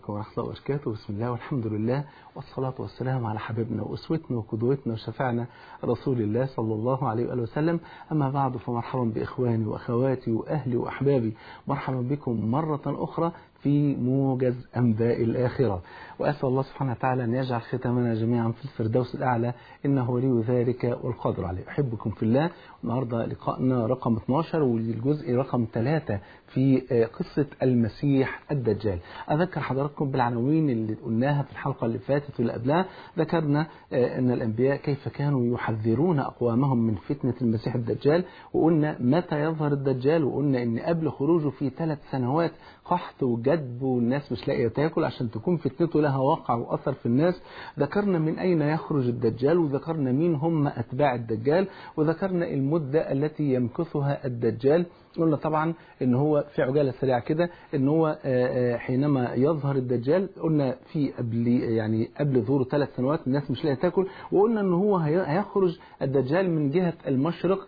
عليكم ورحمة الله وبركاته بسم الله والحمد لله والصلاة والسلام على حبيبنا وأسوتنا وقدوتنا وشفعنا رسول الله صلى الله عليه وآله وسلم أما بعد فمرحبا بإخواني وأخواتي وأهلي وأحبابي مرحبا بكم مرة أخرى في موجز أنباء الآخرة وأسأل الله سبحانه وتعالى أن يجعل ختامنا جميعا في الفردوس الأعلى إنه ولي ذلك والقادر عليه أحبكم في الله النهاردة لقائنا رقم 12 والجزء رقم 3 في قصة المسيح الدجال أذكر حضراتكم بالعناوين اللي قلناها في الحلقة اللي فاتت واللي قبلها ذكرنا أن الأنبياء كيف كانوا يحذرون أقوامهم من فتنة المسيح الدجال وقلنا متى يظهر الدجال وقلنا أن قبل خروجه في ثلاث سنوات قحط وجدب والناس مش لاقيه تاكل عشان تكون فتنته لها واقع واثر في الناس ذكرنا من اين يخرج الدجال وذكرنا مين هم اتباع الدجال وذكرنا المده التي يمكثها الدجال قلنا طبعا ان هو في عجاله سريعه كده ان هو حينما يظهر الدجال قلنا في قبل يعني قبل ظهوره ثلاث سنوات الناس مش لاقيه تاكل وقلنا ان هو هيخرج الدجال من جهه المشرق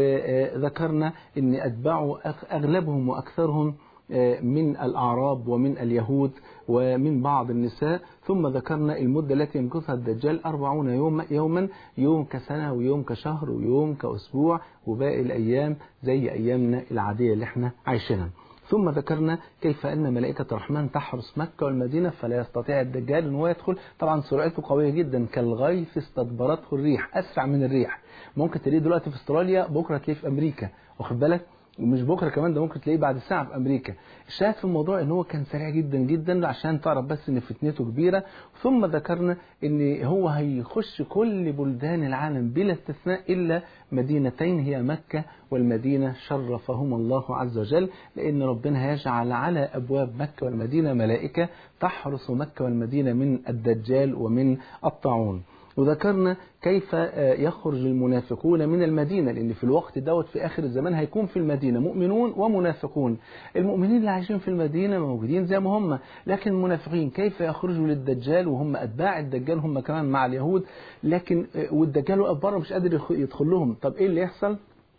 وذكرنا ان اتباعه اغلبهم واكثرهم من الأعراب ومن اليهود ومن بعض النساء ثم ذكرنا المدة التي يمكثها الدجال أربعون يوم يوما يوم كسنة ويوم كشهر ويوم كأسبوع وباقي الأيام زي أيامنا العادية اللي احنا عايشينها ثم ذكرنا كيف أن ملائكة الرحمن تحرس مكة والمدينة فلا يستطيع الدجال أن هو يدخل طبعا سرعته قوية جدا كالغيث استدبرته الريح أسرع من الريح ممكن تلاقيه دلوقتي في استراليا بكرة تلاقيه في أمريكا واخد بالك ومش بكره كمان ده ممكن تلاقيه بعد ساعه في امريكا الشاهد في الموضوع ان هو كان سريع جدا جدا عشان تعرف بس ان فتنته كبيره ثم ذكرنا ان هو هيخش كل بلدان العالم بلا استثناء الا مدينتين هي مكه والمدينه شرفهما الله عز وجل لان ربنا هيجعل على ابواب مكه والمدينه ملائكه تحرس مكه والمدينه من الدجال ومن الطاعون وذكرنا كيف يخرج المنافقون من المدينة لأن في الوقت دوت في آخر الزمان هيكون في المدينة مؤمنون ومنافقون المؤمنين اللي عايشين في المدينة موجودين زي ما هم لكن المنافقين كيف يخرجوا للدجال وهم أتباع الدجال هم كمان مع اليهود لكن والدجال واقف بره مش قادر يدخل لهم طب إيه اللي يحصل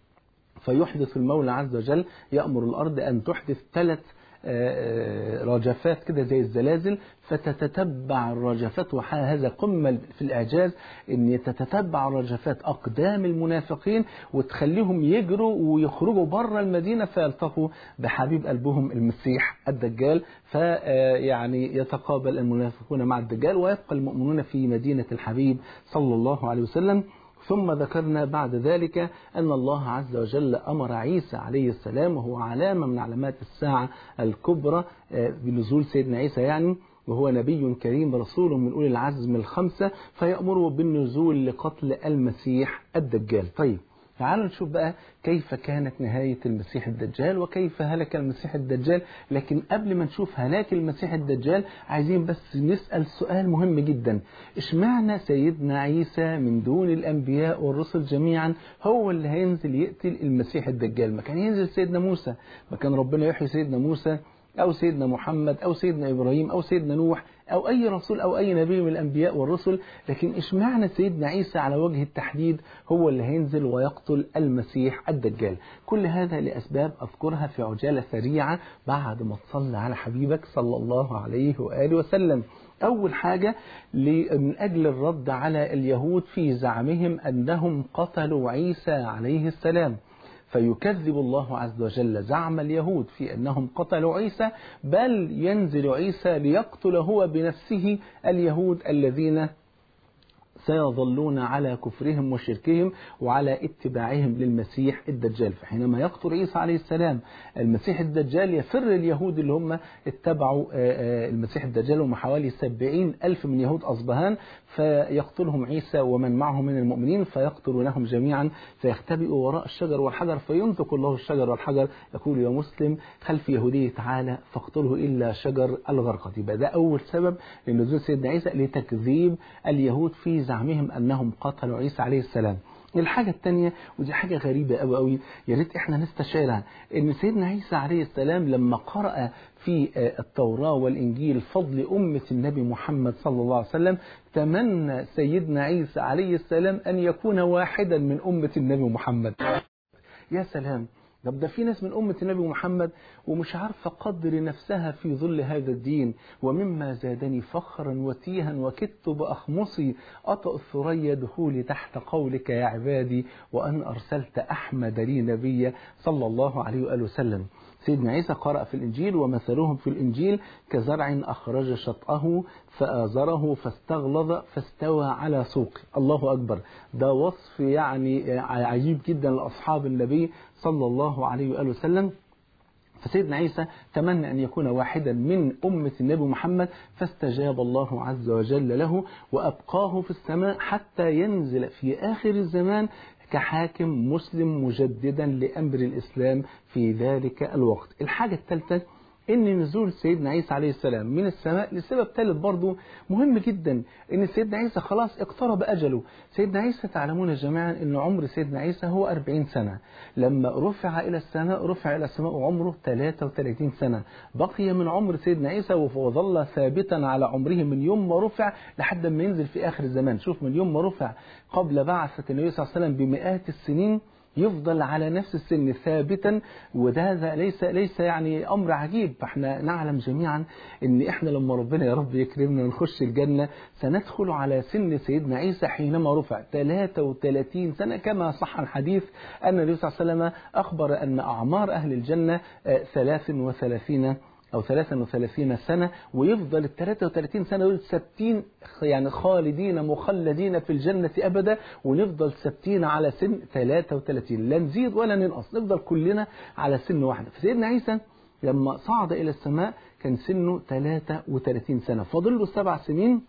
فيحدث المولى عز وجل يأمر الأرض أن تحدث ثلاث رجفات كده زي الزلازل فتتتبع الرجفات وهذا قمة في الإعجاز أن تتتبع الرجفات أقدام المنافقين وتخليهم يجروا ويخرجوا بره المدينة فيلتقوا بحبيب قلبهم المسيح الدجال فيعني يتقابل المنافقون مع الدجال ويبقى المؤمنون في مدينة الحبيب صلى الله عليه وسلم ثم ذكرنا بعد ذلك أن الله عز وجل أمر عيسى عليه السلام وهو علامة من علامات الساعة الكبرى بنزول سيدنا عيسى يعني وهو نبي كريم رسول من أولي العزم الخمسة فيأمره بالنزول لقتل المسيح الدجال طيب تعالوا نشوف بقى كيف كانت نهاية المسيح الدجال وكيف هلك المسيح الدجال لكن قبل ما نشوف هلاك المسيح الدجال عايزين بس نسأل سؤال مهم جدا اشمعنى سيدنا عيسى من دون الأنبياء والرسل جميعا هو اللي هينزل يقتل المسيح الدجال ما كان ينزل سيدنا موسى ما كان ربنا يحيي سيدنا موسى أو سيدنا محمد أو سيدنا إبراهيم أو سيدنا نوح أو أي رسول أو أي نبي من الأنبياء والرسل لكن إشمعنى سيدنا عيسى على وجه التحديد هو اللي هينزل ويقتل المسيح الدجال كل هذا لأسباب أذكرها في عجالة سريعة بعد ما تصلى على حبيبك صلى الله عليه وآله وسلم أول حاجة من أجل الرد على اليهود في زعمهم أنهم قتلوا عيسى عليه السلام فيكذب الله عز وجل زعم اليهود في أنهم قتلوا عيسى بل ينزل عيسى ليقتل هو بنفسه اليهود الذين سيظلون على كفرهم وشركهم وعلى اتباعهم للمسيح الدجال فحينما يقتل عيسى عليه السلام المسيح الدجال يفر اليهود اللي هم اتبعوا المسيح الدجال هم حوالي سبعين ألف من يهود أصبهان فيقتلهم عيسى ومن معه من المؤمنين فيقتلونهم جميعا فيختبئوا وراء الشجر والحجر فينطق الله الشجر والحجر يقول يا مسلم خلف يهودي تعالى فاقتله إلا شجر الغرقد يبقى ده أول سبب لنزول سيدنا عيسى لتكذيب اليهود في زعمهم أنهم قتلوا عيسى عليه السلام الحاجة الثانية ودي حاجة غريبة قوي قوي يا ريت احنا نستشعرها ان سيدنا عيسى عليه السلام لما قرأ في التوراة والإنجيل فضل أمة النبي محمد صلى الله عليه وسلم تمنى سيدنا عيسى عليه السلام أن يكون واحدا من أمة النبي محمد يا سلام طب ده في ناس من أمة النبي محمد ومش عارفة قدر نفسها في ظل هذا الدين ومما زادني فخرا وتيها وكدت بأخمصي أطأ الثريا دخولي تحت قولك يا عبادي وأن أرسلت أحمد لي نبيا صلى الله عليه وآله وسلم سيدنا عيسى قرأ في الإنجيل ومثلهم في الإنجيل كزرع أخرج شطأه فآزره فاستغلظ فاستوى على سوقه الله أكبر ده وصف يعني عجيب جدا لأصحاب النبي صلى الله عليه وآله وسلم فسيدنا عيسى تمنى أن يكون واحدا من أمة النبي محمد فاستجاب الله عز وجل له وأبقاه في السماء حتى ينزل في آخر الزمان كحاكم مسلم مجددا لأمر الإسلام في ذلك الوقت الحاجة الثالثة ان نزول سيدنا عيسى عليه السلام من السماء لسبب ثالث برضه مهم جدا ان سيدنا عيسى خلاص اقترب اجله سيدنا عيسى تعلمون جميعا ان عمر سيدنا عيسى هو 40 سنة لما رفع الى السماء رفع الى السماء وعمره 33 سنة بقي من عمر سيدنا عيسى وظل ثابتا على عمره من يوم ما رفع لحد ما ينزل في اخر الزمان شوف من يوم ما رفع قبل بعثة النبي صلى الله عليه وسلم بمئات السنين يفضل على نفس السن ثابتا وده ليس ليس يعني امر عجيب فاحنا نعلم جميعا ان احنا لما ربنا يا رب يكرمنا ونخش الجنه سندخل على سن سيدنا عيسى حينما رفع 33 سنه كما صح الحديث ان النبي صلى الله عليه وسلم اخبر ان اعمار اهل الجنه 33 أو 33 سنة ويفضل ال 33 سنة دول ثابتين يعني خالدين مخلدين في الجنة أبدا ونفضل ثابتين على سن 33 لا نزيد ولا ننقص نفضل كلنا على سن واحدة فسيدنا عيسى لما صعد إلى السماء كان سنه 33 سنة فاضل له سبع سنين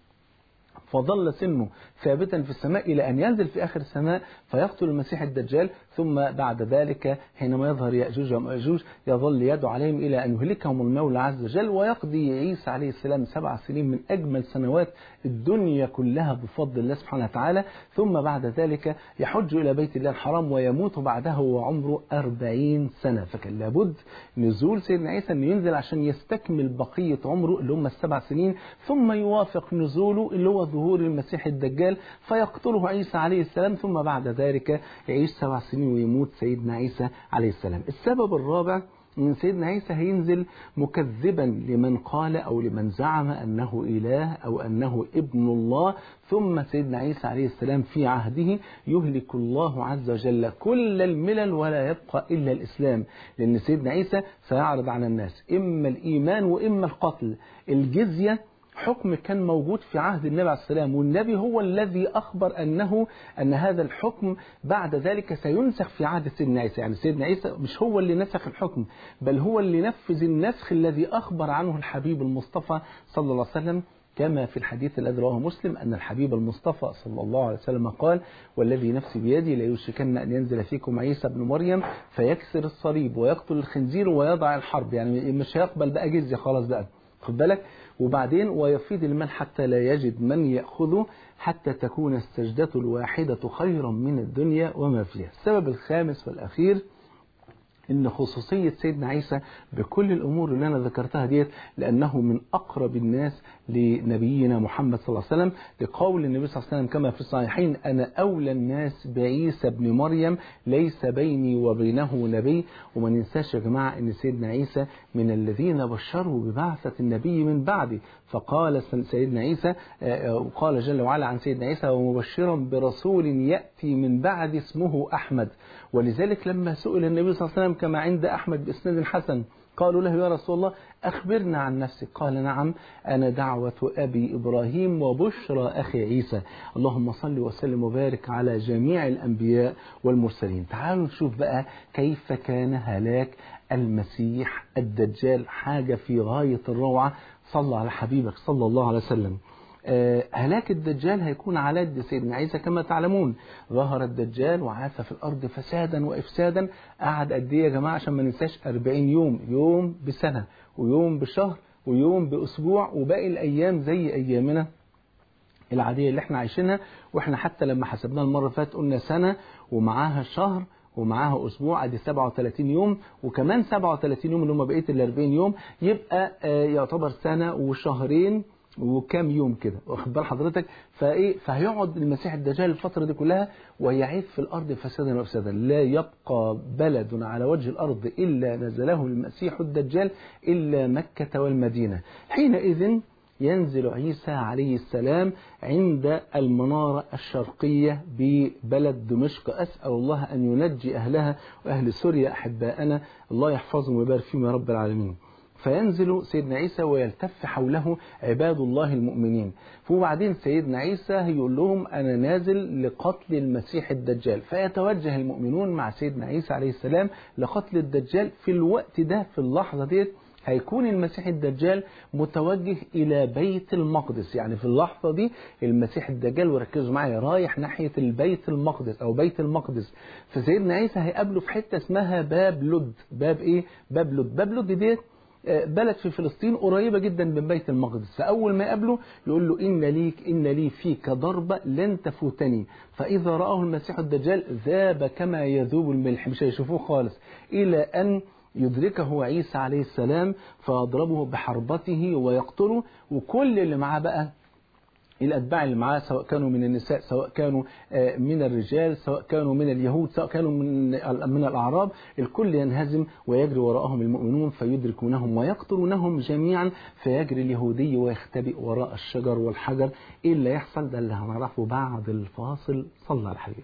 فظل سنه ثابتا في السماء إلى أن ينزل في آخر السماء فيقتل المسيح الدجال ثم بعد ذلك حينما يظهر يأجوج ومأجوج يظل يدعو عليهم إلى أن يهلكهم المولى عز وجل ويقضي عيسى عليه السلام سبع سنين من أجمل سنوات الدنيا كلها بفضل الله سبحانه وتعالى ثم بعد ذلك يحج إلى بيت الله الحرام ويموت بعده وعمره أربعين سنة فكان لابد نزول سيدنا عيسى أن ينزل عشان يستكمل بقية عمره اللي هم السبع سنين ثم يوافق نزوله اللي هو ظهور المسيح الدجال فيقتله عيسى عليه السلام ثم بعد ذلك يعيش سبع سنين ويموت سيدنا عيسى عليه السلام السبب الرابع من سيدنا عيسى هينزل مكذبا لمن قال أو لمن زعم أنه إله أو أنه ابن الله ثم سيدنا عيسى عليه السلام في عهده يهلك الله عز وجل كل الملل ولا يبقى إلا الإسلام لأن سيدنا عيسى سيعرض على الناس إما الإيمان وإما القتل الجزية حكم كان موجود في عهد النبي عليه السلام والنبي هو الذي أخبر أنه أن هذا الحكم بعد ذلك سينسخ في عهد سيدنا عيسى يعني سيدنا عيسى مش هو اللي نسخ الحكم بل هو اللي نفذ النسخ الذي أخبر عنه الحبيب المصطفى صلى الله عليه وسلم كما في الحديث الذي رواه مسلم أن الحبيب المصطفى صلى الله عليه وسلم قال والذي نفسي بيدي ليوشكن أن ينزل فيكم عيسى بن مريم فيكسر الصليب ويقتل الخنزير ويضع الحرب يعني مش هيقبل بقى جزية خلاص بقى خد بالك وبعدين ويفيض المال حتى لا يجد من يأخذه حتى تكون السجدة الواحدة خيرا من الدنيا وما فيها السبب الخامس والأخير ان خصوصية سيدنا عيسى بكل الامور اللي انا ذكرتها ديت لانه من اقرب الناس لنبينا محمد صلى الله عليه وسلم لقول النبي صلى الله عليه وسلم كما في الصحيحين انا اولى الناس بعيسى ابن مريم ليس بيني وبينه نبي وما ننساش يا جماعة ان سيدنا عيسى من الذين بشروا ببعثة النبي من بعده فقال سيدنا عيسى قال جل وعلا عن سيدنا عيسى ومبشرا برسول يأتي من بعد اسمه أحمد ولذلك لما سئل النبي صلى الله عليه وسلم كما عند أحمد بإسناد حسن قالوا له يا رسول الله أخبرنا عن نفسك قال نعم أنا دعوة أبي إبراهيم وبشرى أخي عيسى اللهم صل وسلم وبارك على جميع الأنبياء والمرسلين تعالوا نشوف بقى كيف كان هلاك المسيح الدجال حاجة في غاية الروعة صلى على حبيبك صلى الله عليه وسلم هلاك الدجال هيكون على يد سيدنا عيسى كما تعلمون ظهر الدجال وعاث في الأرض فسادا وإفسادا قعد قد إيه يا جماعة عشان ما ننساش 40 يوم يوم بسنة ويوم بشهر ويوم بأسبوع وباقي الأيام زي أيامنا العادية اللي احنا عايشينها واحنا حتى لما حسبناها المرة اللي فاتت قلنا سنة ومعاها شهر ومعاها اسبوع ادي 37 يوم وكمان 37 يوم اللي هم بقيه ال 40 يوم يبقى يعتبر سنه وشهرين وكام يوم كده واخد بال حضرتك فايه فهيقعد المسيح الدجال الفتره دي كلها ويعيث في الارض فسادا وافسادا لا يبقى بلد على وجه الارض الا نزله المسيح الدجال الا مكه والمدينه حينئذ ينزل عيسى عليه السلام عند المنارة الشرقية ببلد دمشق أسأل الله أن ينجي أهلها وأهل سوريا أحباءنا الله يحفظهم ويبارك فيهم يا رب العالمين فينزل سيدنا عيسى ويلتف حوله عباد الله المؤمنين وبعدين سيدنا عيسى هيقول لهم أنا نازل لقتل المسيح الدجال فيتوجه المؤمنون مع سيدنا عيسى عليه السلام لقتل الدجال في الوقت ده في اللحظة ديت هيكون المسيح الدجال متوجه إلى بيت المقدس يعني في اللحظة دي المسيح الدجال وركزوا معايا رايح ناحية البيت المقدس أو بيت المقدس فسيدنا عيسى هيقابله في حتة اسمها باب لد باب إيه؟ باب لد باب لد ديت بلد في فلسطين قريبة جدا من بيت المقدس فأول ما يقابله يقول له إن ليك إن لي فيك ضربة لن تفوتني فإذا رآه المسيح الدجال ذاب كما يذوب الملح مش هيشوفوه خالص إلى أن يدركه عيسى عليه السلام فيضربه بحربته ويقتله وكل اللي معاه بقى الأتباع اللي معاه سواء كانوا من النساء سواء كانوا من الرجال سواء كانوا من اليهود سواء كانوا من من الأعراب الكل ينهزم ويجري وراءهم المؤمنون فيدركونهم ويقتلونهم جميعا فيجري اليهودي ويختبئ وراء الشجر والحجر إيه اللي يحصل ده اللي هنعرفه بعد الفاصل صلى على الحبيب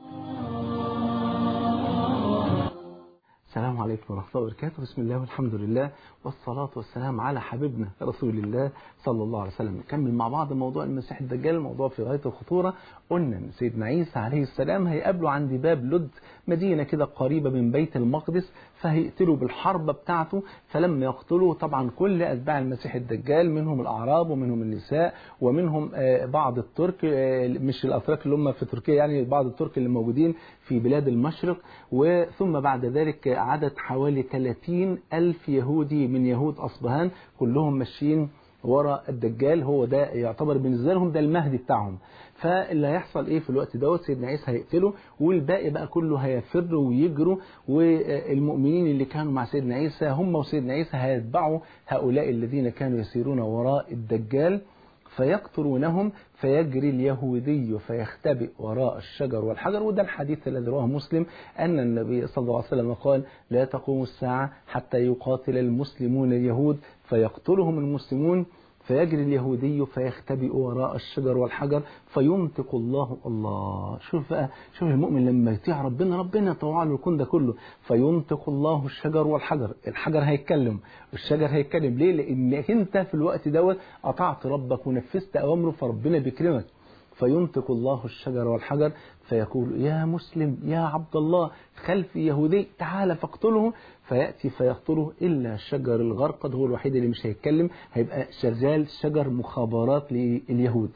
السلام عليكم ورحمة الله وبركاته بسم الله والحمد لله والصلاة والسلام على حبيبنا رسول الله صلى الله عليه وسلم نكمل مع بعض موضوع المسيح الدجال الموضوع في غاية الخطورة قلنا ان سيدنا عيسى عليه السلام هيقابله عند باب لد مدينة كده قريبة من بيت المقدس فهيقتلوا بالحربة بتاعته فلما يقتلوا طبعا كل أتباع المسيح الدجال منهم الأعراب ومنهم النساء ومنهم بعض الترك مش الأتراك اللي هم في تركيا يعني بعض الترك اللي موجودين في بلاد المشرق وثم بعد ذلك عدد حوالي 30 ألف يهودي من يهود أصبهان كلهم ماشيين وراء الدجال هو ده يعتبر بالنسبة لهم ده المهدي بتاعهم فاللي هيحصل ايه في الوقت دوت سيدنا عيسى هيقتله والباقي بقى كله هيفر ويجروا والمؤمنين اللي كانوا مع سيدنا عيسى هم وسيدنا عيسى هيتبعوا هؤلاء الذين كانوا يسيرون وراء الدجال فيقتلونهم فيجري اليهودي فيختبئ وراء الشجر والحجر وده الحديث الذي رواه مسلم أن النبي صلى الله عليه وسلم قال لا تقوم الساعة حتى يقاتل المسلمون اليهود فيقتلهم المسلمون فيجري اليهودي فيختبئ وراء الشجر والحجر فينطق الله الله شوف بقى شوف المؤمن لما يطيع ربنا ربنا يطوع له الكون ده كله فينطق الله الشجر والحجر الحجر هيتكلم الشجر هيتكلم ليه لانك انت في الوقت دوت اطعت ربك ونفذت اوامره فربنا بيكرمك فينطق الله الشجر والحجر فيقول يا مسلم يا عبد الله خلف يهودي تعال فاقتله فيأتي فيقتله إلا شجر الغرقد هو الوحيد اللي مش هيتكلم هيبقى شغال شجر مخابرات لليهود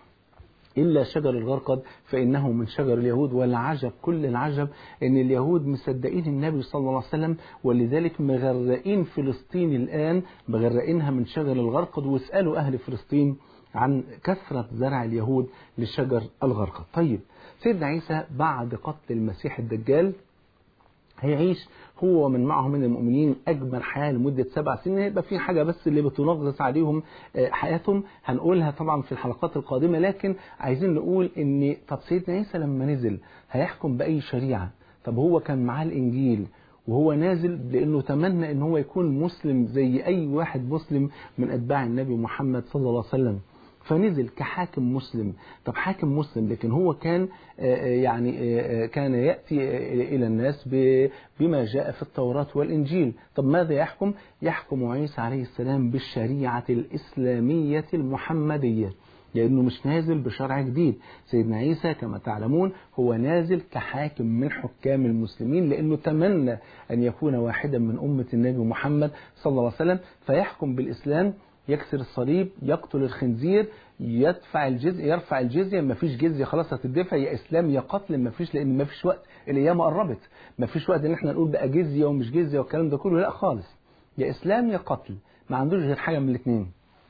إلا شجر الغرقد فإنه من شجر اليهود والعجب كل العجب أن اليهود مصدقين النبي صلى الله عليه وسلم ولذلك مغرقين فلسطين الآن مغرقينها من شجر الغرقد واسألوا أهل فلسطين عن كثرة زرع اليهود لشجر الغرقد طيب سيدنا عيسى بعد قتل المسيح الدجال هيعيش هو ومن معه من المؤمنين أجمل حياة لمدة سبع سنين هيبقى في حاجة بس اللي بتنغص عليهم حياتهم هنقولها طبعا في الحلقات القادمة لكن عايزين نقول إن طب سيدنا عيسى لما نزل هيحكم بأي شريعة طب هو كان معاه الإنجيل وهو نازل لأنه تمنى أن هو يكون مسلم زي أي واحد مسلم من أتباع النبي محمد صلى الله عليه وسلم فنزل كحاكم مسلم طب حاكم مسلم لكن هو كان يعني كان يأتي إلى الناس بما جاء في التوراة والإنجيل طب ماذا يحكم؟ يحكم عيسى عليه السلام بالشريعة الإسلامية المحمدية لأنه مش نازل بشرع جديد سيدنا عيسى كما تعلمون هو نازل كحاكم من حكام المسلمين لأنه تمنى أن يكون واحدا من أمة النبي محمد صلى الله عليه وسلم فيحكم بالإسلام يكسر الصليب يقتل الخنزير يدفع الجزية يرفع الجزية ما فيش جزية خلاص هتدفع يا إسلام يا قتل ما فيش لأن ما فيش وقت الأيام قربت ما فيش وقت إن احنا نقول بقى جزية ومش جزية والكلام ده كله لا خالص يا إسلام يا قتل ما عندوش غير حاجة من الاثنين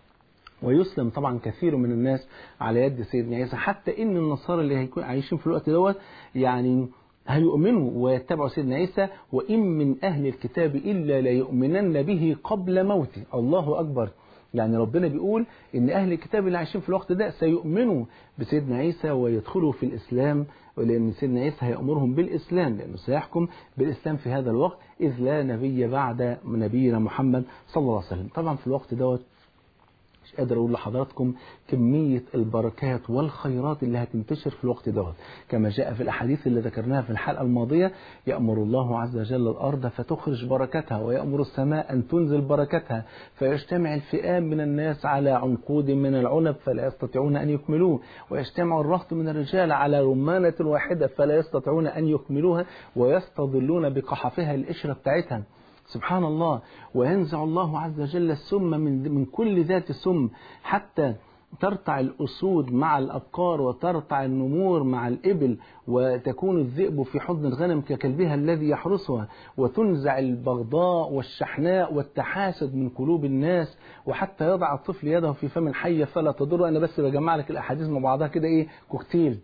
ويسلم طبعا كثير من الناس على يد سيدنا عيسى حتى ان النصارى اللي هيكون عايشين في الوقت دوت يعني هيؤمنوا ويتبعوا سيدنا عيسى وإن من أهل الكتاب إلا ليؤمنن به قبل موته الله أكبر يعني ربنا بيقول ان اهل الكتاب اللي عايشين في الوقت ده سيؤمنوا بسيدنا عيسى ويدخلوا في الاسلام ولان سيدنا عيسى هيامرهم بالاسلام لانه سيحكم بالاسلام في هذا الوقت اذ لا نبي بعد نبينا محمد صلى الله عليه وسلم طبعا في الوقت دوت مش قادر اقول لحضراتكم كميه البركات والخيرات اللي هتنتشر في الوقت دوت كما جاء في الاحاديث اللي ذكرناها في الحلقه الماضيه يامر الله عز وجل الارض فتخرج بركتها ويامر السماء ان تنزل بركتها فيجتمع الفئام من الناس على عنقود من العنب فلا يستطيعون ان يكملوه ويجتمع الرهط من الرجال على رمانه واحده فلا يستطيعون ان يكملوها ويستظلون بقحفها القشره بتاعتها سبحان الله وينزع الله عز وجل السم من من كل ذات سم حتى ترتع الأسود مع الأبقار وترتع النمور مع الإبل وتكون الذئب في حضن الغنم ككلبها الذي يحرسها وتنزع البغضاء والشحناء والتحاسد من قلوب الناس وحتى يضع الطفل يده في فم الحية فلا تضر أنا بس بجمع لك الأحاديث مع بعضها كده إيه كوكتيل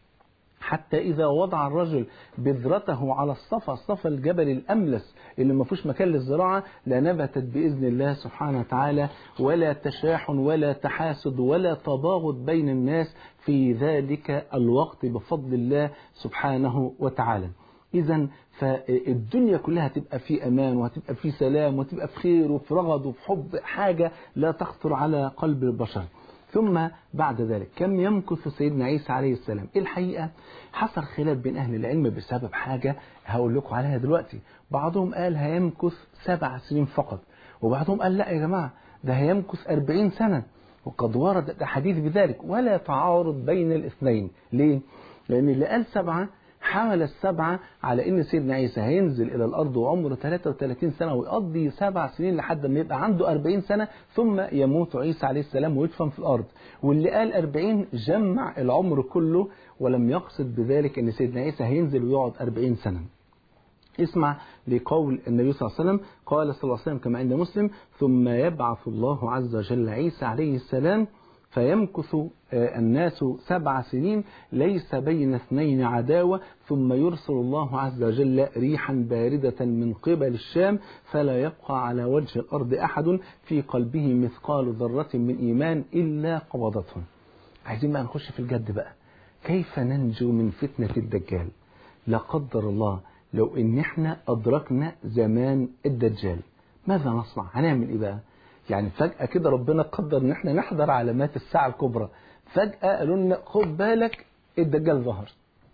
حتى إذا وضع الرجل بذرته على الصفا الصفا الجبل الأملس اللي ما فيهوش مكان للزراعة لنبتت بإذن الله سبحانه وتعالى ولا تشاحن ولا تحاسد ولا تباغض بين الناس في ذلك الوقت بفضل الله سبحانه وتعالى إذا فالدنيا كلها تبقى في أمان وهتبقى في سلام وتبقى في خير وفي رغد وفي حب حاجة لا تخطر على قلب البشر ثم بعد ذلك كم يمكث سيدنا عيسى عليه السلام الحقيقة حصل خلاف بين أهل العلم بسبب حاجة هقول لكم عليها دلوقتي بعضهم قال هيمكث سبع سنين فقط وبعضهم قال لا يا جماعة ده هيمكث أربعين سنة وقد ورد الحديث بذلك ولا تعارض بين الاثنين ليه؟ لأن اللي قال سبعة حمل السبعة على ان سيدنا عيسى هينزل الى الارض وعمره 33 سنة ويقضي سبع سنين لحد ما يبقى عنده 40 سنة ثم يموت عيسى عليه السلام ويدفن في الارض واللي قال 40 جمع العمر كله ولم يقصد بذلك ان سيدنا عيسى هينزل ويقعد 40 سنة اسمع لقول النبي صلى الله عليه وسلم قال صلى الله عليه وسلم كما عند مسلم ثم يبعث الله عز وجل عيسى عليه السلام فيمكث الناس سبع سنين ليس بين اثنين عداوة ثم يرسل الله عز وجل ريحا باردة من قبل الشام فلا يبقى على وجه الأرض أحد في قلبه مثقال ذرة من إيمان إلا قبضته عايزين بقى نخش في الجد بقى كيف ننجو من فتنة الدجال لا قدر الله لو ان احنا ادركنا زمان الدجال ماذا نصنع هنعمل ايه بقى يعني فجأة كده ربنا قدر ان احنا نحضر علامات الساعة الكبرى فجأة قالوا لنا خد بالك الدجال ظهر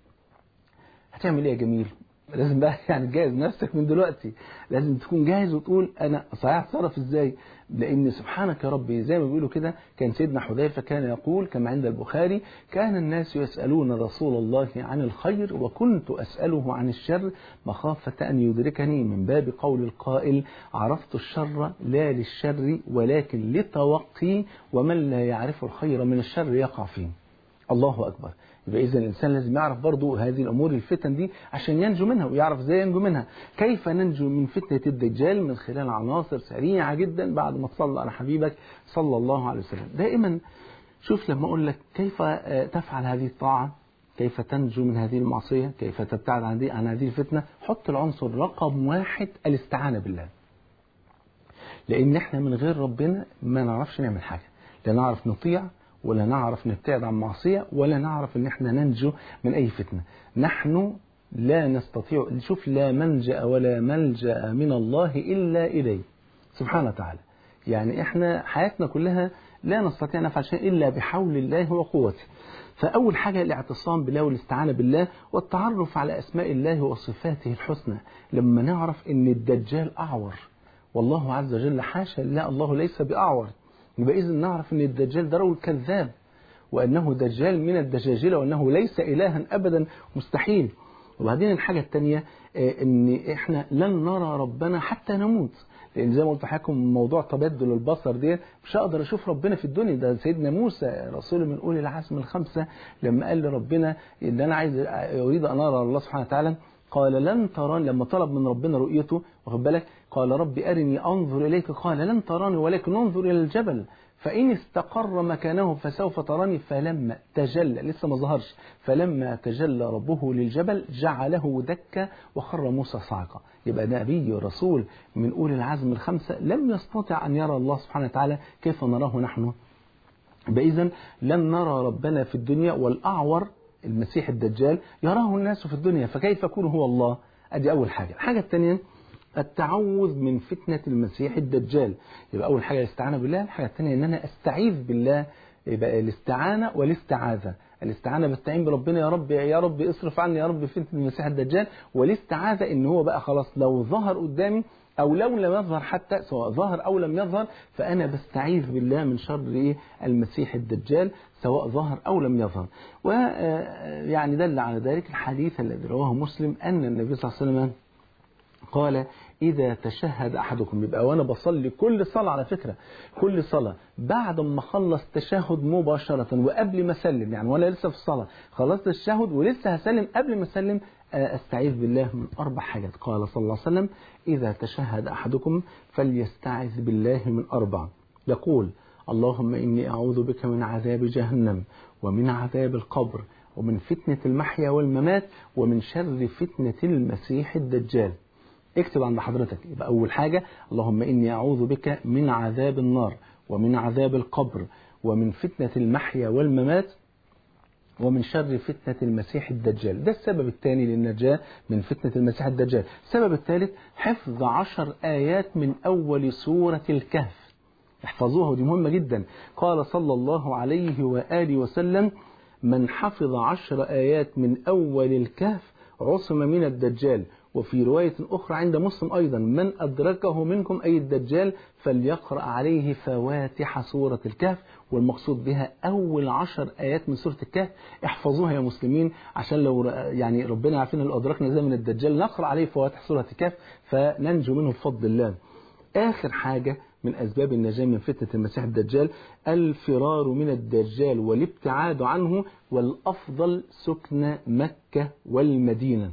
هتعمل ايه يا جميل لازم بقى يعني تجهز نفسك من دلوقتي لازم تكون جاهز وتقول انا صحيح اتصرف ازاي لان سبحانك يا ربي زي ما بيقولوا كده كان سيدنا حذيفه كان يقول كما عند البخاري كان الناس يسالون رسول الله عن الخير وكنت اساله عن الشر مخافه ان يدركني من باب قول القائل عرفت الشر لا للشر ولكن لتوقي ومن لا يعرف الخير من الشر يقع فيه الله اكبر يبقى إذا الإنسان لازم يعرف برضو هذه الأمور الفتن دي عشان ينجو منها ويعرف إزاي ينجو منها كيف ننجو من فتنة الدجال من خلال عناصر سريعة جدا بعد ما تصلى على حبيبك صلى الله عليه وسلم دائما شوف لما أقول لك كيف تفعل هذه الطاعة كيف تنجو من هذه المعصية كيف تبتعد عن, عن هذه الفتنة حط العنصر رقم واحد الاستعانة بالله لأن احنا من غير ربنا ما نعرفش نعمل حاجة لا نعرف نطيع ولا نعرف نبتعد عن معصية ولا نعرف ان احنا ننجو من اي فتنة نحن لا نستطيع نشوف لا منجأ ولا ملجأ من الله إلا إليه سبحانه وتعالى يعني احنا حياتنا كلها لا نستطيع نفعل شيء إلا بحول الله وقوته فأول حاجة الاعتصام بالله والاستعانة بالله والتعرف على أسماء الله وصفاته الحسنى لما نعرف ان الدجال أعور والله عز وجل حاشا لا الله ليس بأعور يبقى إذن نعرف أن الدجال ده رجل كذاب وأنه دجال من الدجاجلة وأنه ليس إلها أبدا مستحيل وبعدين الحاجة الثانية أن إحنا لن نرى ربنا حتى نموت لأن زي ما قلت لحضراتكم موضوع تبدل البصر دي مش هقدر أشوف ربنا في الدنيا ده سيدنا موسى رسول من أولي العزم الخمسة لما قال لربنا إن أنا عايز أريد أن أرى الله سبحانه وتعالى قال لن تراني لما طلب من ربنا رؤيته واخد بالك قال رب أرني أنظر إليك قال لن تراني ولكن انظر إلى الجبل فإن استقر مكانه فسوف تراني فلما تجلى لسه ما ظهرش فلما تجلى ربه للجبل جعله دكا وخر موسى صعقا يبقى نبي رسول من أولي العزم الخمسة لم يستطع أن يرى الله سبحانه وتعالى كيف نراه نحن فإذا لن نرى ربنا في الدنيا والأعور المسيح الدجال يراه الناس في الدنيا فكيف يكون هو الله أدي أول حاجة الحاجة الثانية التعوذ من فتنة المسيح الدجال يبقى أول حاجة الاستعانة بالله الحاجة الثانية أن أنا أستعيذ بالله يبقى الاستعانة والاستعاذة الاستعانة بستعين بربنا يا رب يا رب اصرف عني يا رب فتنة المسيح الدجال والاستعاذة ان هو بقى خلاص لو ظهر قدامي او لو لم يظهر حتى سواء ظهر او لم يظهر فانا بستعيذ بالله من شر ايه المسيح الدجال سواء ظهر او لم يظهر ويعني دل على ذلك الحديث الذي رواه مسلم ان النبي صلى الله عليه وسلم قال إذا تشهد أحدكم يبقى وأنا بصلي كل صلاة على فكرة كل صلاة بعد ما خلص تشهد مباشرة وقبل ما أسلم يعني وأنا لسه في الصلاة خلصت التشهد ولسه هسلم قبل ما أسلم أستعيذ بالله من أربع حاجات قال صلى الله عليه وسلم إذا تشهد أحدكم فليستعذ بالله من أربع يقول اللهم إني أعوذ بك من عذاب جهنم ومن عذاب القبر ومن فتنة المحيا والممات ومن شر فتنة المسيح الدجال اكتب عند حضرتك يبقى أول حاجة اللهم إني أعوذ بك من عذاب النار ومن عذاب القبر ومن فتنة المحيا والممات ومن شر فتنة المسيح الدجال ده السبب الثاني للنجاة من فتنة المسيح الدجال السبب الثالث حفظ عشر آيات من أول سورة الكهف احفظوها ودي مهمة جدا قال صلى الله عليه وآله وسلم من حفظ عشر آيات من أول الكهف عصم من الدجال وفي رواية أخرى عند مسلم أيضا من أدركه منكم أي الدجال فليقرأ عليه فواتح سورة الكهف والمقصود بها أول عشر آيات من سورة الكهف احفظوها يا مسلمين عشان لو يعني ربنا عارفين لو أدركنا زي من الدجال نقرأ عليه فواتح سورة الكهف فننجو منه بفضل الله آخر حاجة من أسباب النجاة من فتنة المسيح الدجال الفرار من الدجال والابتعاد عنه والأفضل سكن مكة والمدينة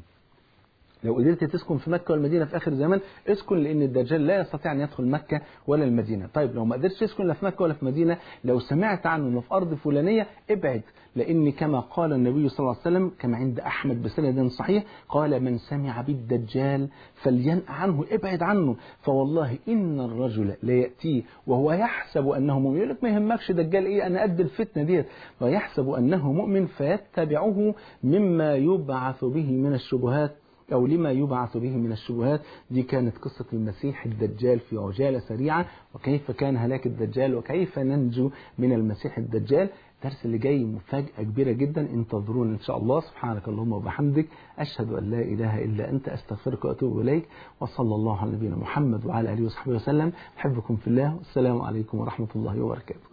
لو قدرت تسكن في مكة والمدينة في آخر زمان اسكن لأن الدجال لا يستطيع أن يدخل مكة ولا المدينة طيب لو ما قدرتش تسكن لا في مكة ولا في مدينة لو سمعت عنه انه في أرض فلانية ابعد لأن كما قال النبي صلى الله عليه وسلم كما عند أحمد بسند صحيح قال من سمع بالدجال فلينأ عنه ابعد عنه فوالله إن الرجل لا يأتيه وهو يحسب أنه مؤمن يقول لك ما يهمكش دجال إيه أنا قد الفتنة ديت ويحسب أنه مؤمن فيتبعه مما يبعث به من الشبهات أو لما يبعث به من الشبهات دي كانت قصة المسيح الدجال في عجالة سريعة وكيف كان هلاك الدجال وكيف ننجو من المسيح الدجال الدرس اللي جاي مفاجأة كبيرة جدا انتظرونا إن شاء الله سبحانك اللهم وبحمدك أشهد أن لا إله إلا أنت أستغفرك وأتوب إليك وصلى الله على نبينا محمد وعلى آله وصحبه وسلم أحبكم في الله والسلام عليكم ورحمة الله وبركاته